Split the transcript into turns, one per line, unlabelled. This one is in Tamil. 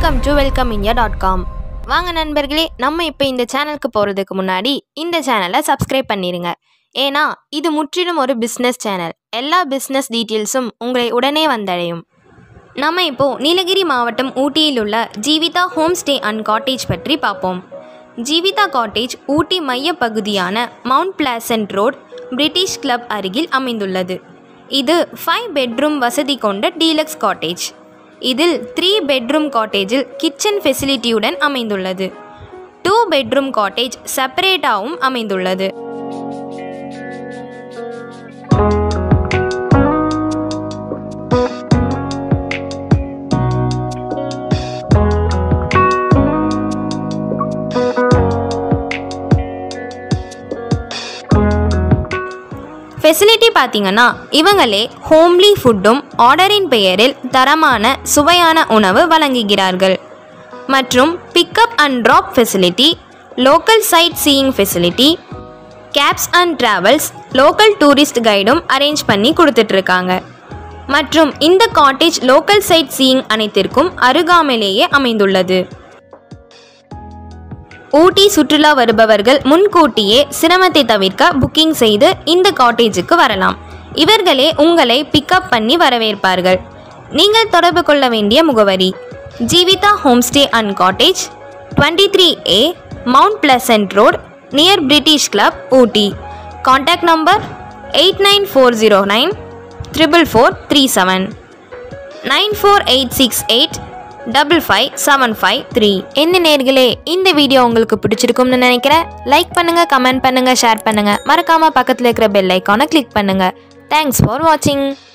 welcome to welcome India dot com வாங்க நண்பர்களே நம்ம இப்போ இந்த சேனலுக்கு போகிறதுக்கு முன்னாடி இந்த சேனலை சப்ஸ்கிரைப் பண்ணிடுங்க ஏன்னா இது முற்றிலும் ஒரு பிஸ்னஸ் சேனல் எல்லா பிஸ்னஸ் டீட்டெயில்ஸும் உங்களை உடனே வந்தடையும் நம்ம இப்போ நீலகிரி மாவட்டம் ஊட்டியில் உள்ள Jeevitha home stay and cottage பற்றி பார்ப்போம் ஜீவிதா காட்டேஜ் ஊட்டி மைய பகுதியான mount pleasant road British club அருகில் அமைந்துள்ளது இது ஃபைவ் பெட்ரூம் வசதி கொண்ட டீலக்ஸ் காட்டேஜ் இதில் த்ரீ பெட்ரூம் காட்டேஜில் கிச்சன் ஃபெசிலிட்டியுடன் அமைந்துள்ளது டூ பெட்ரூம் காட்டேஜ் செப்பரேட்டாகவும் அமைந்துள்ளது ஃபெசிலிட்டி பார்த்தீங்கன்னா இவங்களே ஹோம்லி ஃபுட்டும் ஆர்டரின் பெயரில் தரமான சுவையான உணவு வழங்குகிறார்கள் மற்றும் pickup and drop facility local sight seeing facility cabs and travels local tourist கைடும் அரேஞ்ச் பண்ணி கொடுத்துட்ருக்காங்க மற்றும் இந்த காட்டேஜ் லோக்கல் சைட் சீயிங் அனைத்திற்கும் அருகாமையிலேயே அமைந்துள்ளது ஊட்டி சுற்றுலா வருபவர்கள் முன்கூட்டியே சிரமத்தை தவிர்க்க புக்கிங் செய்து இந்த காட்டேஜுக்கு வரலாம் இவர்களே உங்களை பிக்கப் பண்ணி வரவேற்பார்கள் நீங்கள் தொடர்பு கொள்ள வேண்டிய முகவரி Jeevitha homestay and cottage twenty three A mount pleasant road near British club Ooty contact number eight nine four zero nine triple four three seven nine four eight six eight double five seven five three என்ன நேர்களே இந்த வீடியோ உங்களுக்கு பிடிச்சிருக்கும்னு நினைக்கிறேன் லைக் பண்ணுங்கள் கமெண்ட் பண்ணுங்கள் ஷேர் பண்ணுங்கள் மறக்காமல் பக்கத்தில் இருக்கிற பெல் ஐக்கானை கிளிக் பண்ணுங்கள் தேங்க்ஸ் ஃபார் வாட்சிங்